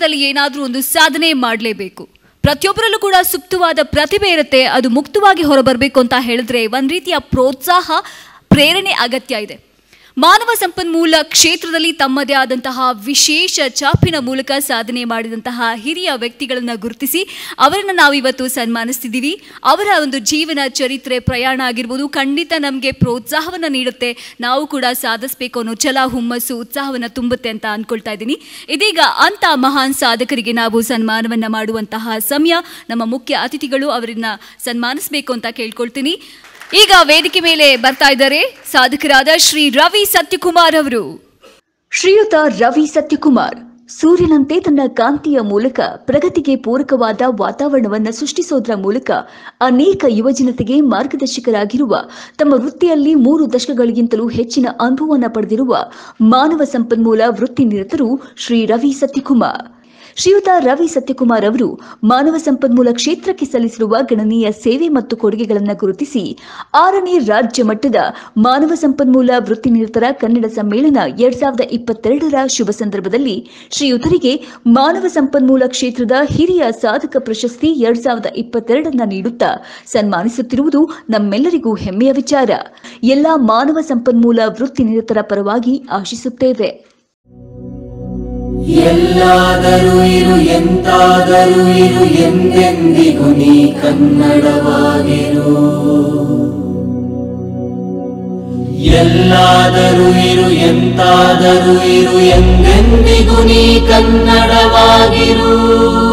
ಜೀವನದಲ್ಲಿ ಏನಾದರೂ ಒಂದು ಸಾಧನೆ ಮಾಡಲೇಬೇಕು ಪ್ರತಿಯೊಬ್ಬರಲ್ಲೂ ಕೂಡ ಸುಪ್ತವಾದ ಪ್ರತಿಭೆ ಇರುತ್ತೆ ಅದು ಮುಕ್ತವಾಗಿ ಹೊರಬರಬೇಕು ಅಂತ ಹೇಳಿದ್ರೆ ಒಂದು ರೀತಿಯ ಪ್ರೋತ್ಸಾಹ ಪ್ರೇರಣೆ ಅಗತ್ಯ ಇದೆ ಮಾನವ ಸಂಪನ್ಮೂಲ ಕ್ಷೇತ್ರದಲ್ಲಿ ತಮ್ಮದೇ ಆದಂತಹ ವಿಶೇಷ ಚಾಪಿನ ಮೂಲಕ ಸಾಧನೆ ಮಾಡಿದಂತಹ ಹಿರಿಯ ವ್ಯಕ್ತಿಗಳನ್ನು ಗುರುತಿಸಿ ಅವರನ್ನು ನಾವು ಇವತ್ತು ಸನ್ಮಾನಿಸ್ತಿದ್ದೀವಿ ಅವರ ಒಂದು ಜೀವನ ಚರಿತ್ರೆ ಪ್ರಯಾಣ ಆಗಿರ್ಬೋದು ಖಂಡಿತ ನಮಗೆ ಪ್ರೋತ್ಸಾಹವನ್ನು ನೀಡುತ್ತೆ ನಾವು ಕೂಡ ಸಾಧಿಸಬೇಕು ಅನ್ನೋ ಛಲ ಹುಮ್ಮಸ್ಸು ಉತ್ಸಾಹವನ್ನು ತುಂಬುತ್ತೆ ಅಂತ ಅನ್ಕೊಳ್ತಾ ಇದ್ದೀನಿ ಇದೀಗ ಅಂತ ಮಹಾನ್ ಸಾಧಕರಿಗೆ ನಾವು ಸನ್ಮಾನವನ್ನ ಮಾಡುವಂತಹ ಸಮಯ ನಮ್ಮ ಮುಖ್ಯ ಅತಿಥಿಗಳು ಅವರನ್ನ ಸನ್ಮಾನಿಸಬೇಕು ಅಂತ ಕೇಳ್ಕೊಳ್ತೀನಿ ಈಗ ವೇದಿಕೆ ಮೇಲೆ ಬರ್ತಾ ಇದ್ದಾರೆ ಸಾಧಕರಾದ ಶ್ರೀ ರವಿ ಸತ್ಯಕುಮಾರ್ ಅವರು ಶ್ರೀಯುತ ರವಿ ಸತ್ಯಕುಮಾರ್ ಸೂರ್ಯನಂತೆ ತನ್ನ ಕಾಂತಿಯ ಮೂಲಕ ಪ್ರಗತಿಗೆ ಪೂರಕವಾದ ವಾತಾವರಣವನ್ನು ಸೃಷ್ಟಿಸೋದ್ರ ಮೂಲಕ ಅನೇಕ ಯುವಜನತೆಗೆ ಮಾರ್ಗದರ್ಶಕರಾಗಿರುವ ತಮ್ಮ ವೃತ್ತಿಯಲ್ಲಿ ಮೂರು ದಶಕಗಳಿಗಿಂತಲೂ ಹೆಚ್ಚಿನ ಅನುಭವವನ್ನು ಪಡೆದಿರುವ ಮಾನವ ಸಂಪನ್ಮೂಲ ವೃತ್ತಿ ನಿರತರು ಶ್ರೀ ರವಿ ಸತ್ಯಕುಮಾರ್ ಶ್ರೀಯುತ ರವಿ ಸತ್ಯಕುಮಾರ್ ಅವರು ಮಾನವ ಸಂಪನ್ಮೂಲ ಕ್ಷೇತ್ರಕ್ಕೆ ಸಲ್ಲಿಸಿರುವ ಗಣನೀಯ ಸೇವೆ ಮತ್ತು ಕೊಡುಗೆಗಳನ್ನು ಗುರುತಿಸಿ ಆರನೇ ರಾಜ್ಯ ಮಟ್ಟದ ಮಾನವ ಸಂಪನ್ಮೂಲ ವೃತ್ತಿ ನಿರತರ ಕನ್ನಡ ಸಮ್ಮೇಳನ ಎರಡ್ ಸಾವಿರದ ಇಪ್ಪತ್ತೆರಡರ ಶುಭ ಸಂದರ್ಭದಲ್ಲಿ ಶ್ರೀಯುತರಿಗೆ ಮಾನವ ಸಂಪನ್ಮೂಲ ಕ್ಷೇತ್ರದ ಹಿರಿಯ ಸಾಧಕ ಪ್ರಶಸ್ತಿ ಎರಡ್ ಸಾವಿರದ ಇಪ್ಪತ್ತೆರಡನ್ನ ನೀಡುತ್ತಾ ಸನ್ಮಾನಿಸುತ್ತಿರುವುದು ನಮ್ಮೆಲ್ಲರಿಗೂ ಹೆಮ್ಮೆಯ ವಿಚಾರ ಎಲ್ಲಾ ಮಾನವ ಸಂಪನ್ಮೂಲ ವೃತ್ತಿ ನಿರತರ ಪರವಾಗಿ ಆಶಿಸುತ್ತೇವೆ ಎಲ್ಲಾದರೂ ಇರು ಎಂತಾದರೂ ಇರು ಎಂದೆಂದಿಗೂ ನೀ ಕನ್ನಡವಾಗಿರು ಎಲ್ಲಾದರೂ ಇರು ಎಂತಾದರೂ ಇರು ಎಂದೆಂದಿಗೂ ನೀ ಕನ್ನಡವಾಗಿರು